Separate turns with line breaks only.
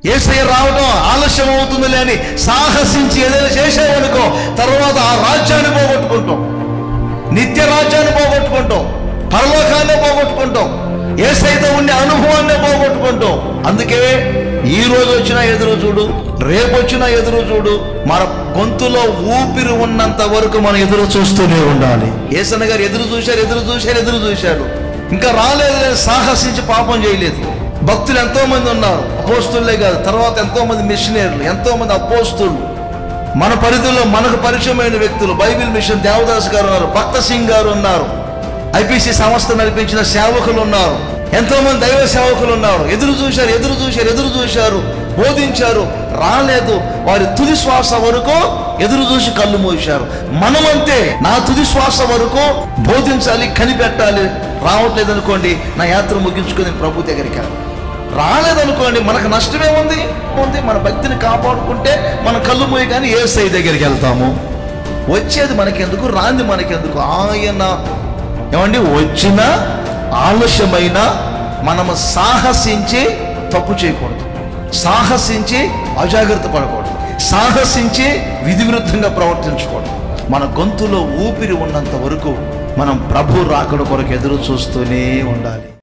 ఏసయ్య రావడం ఆలస్యం అవుతుందిలే అని సాహసించి ఏదైనా చేసామనుకో తర్వాత ఆ రాజ్యాన్ని పోగొట్టుకుంటాం నిత్య రాజ్యాన్ని పోగొట్టుకుంటాం పరలోకాన్ని పోగొట్టుకుంటాం ఏసైతే ఉండే అనుభవాన్ని పోగొట్టుకుంటాం అందుకే ఈ రోజు వచ్చినా ఎదురు చూడు రేపు వచ్చినా ఎదురు చూడు మన గొంతులో ఊపిరి ఉన్నంత వరకు మనం ఎదురు చూస్తూనే ఉండాలి ఏసన్న గారు ఎదురు చూశారు ఎదురు చూశారు ఎదురు చూశారు ఇంకా రాలేదు లేదు సాహసించి పాపం చేయలేదు భక్తులు ఎంతో మంది ఉన్నారు అపోస్తులే కాదు తర్వాత ఎంతో మంది మిషనరీలు ఎంతో మంది అపోస్తులు మన పరిధిలో మనకు పరిచయమైన వ్యక్తులు బైబిల్ మిషన్ దేవదాస్ గారు ఉన్నారు భక్త సింగ్ గారు ఉన్నారు ఐపీసీ సంస్థ నడిపించిన సేవకులు ఉన్నారు ఎంతో మంది దైవ సేవకులు ఉన్నారు ఎదురు చూశారు ఎదురు చూశారు ఎదురు చూశారు బోధించారు రాలేదు వారి తుది శ్వాస వరకు ఎదురు చూసి కళ్ళు మూశారు మనమంతే నా తుది శ్వాస వరకు బోధించాలి కనిపెట్టాలి రావట్లేదు అనుకోండి నా యాత్ర ముగించుకొని ప్రభు దగ్గరికి వెళ్ళాలి. రాలేదనుకోండి మనకు నష్టమే ఉంది ఉంది మన భక్తిని కాపాడుకుంటే మన కళ్ళు మూయి కానీ ఏ సై దగ్గరికి వెళ్తాము వచ్చేది మనకెందుకు రాంది మనకెందుకు ఆయన ఏమండి వచ్చిన ఆలస్యమైన మనము సాహసించి తప్పు చేయకూడదు సాహసించి అజాగ్రత్త పడకూడదు సాహసించి విధి విరుద్ధంగా ప్రవర్తించకూడదు మన గొంతులో ఊపిరి ఉన్నంత వరకు మనం ప్రభు రాకడ కొరకు ఎదురు చూస్తూనే ఉండాలి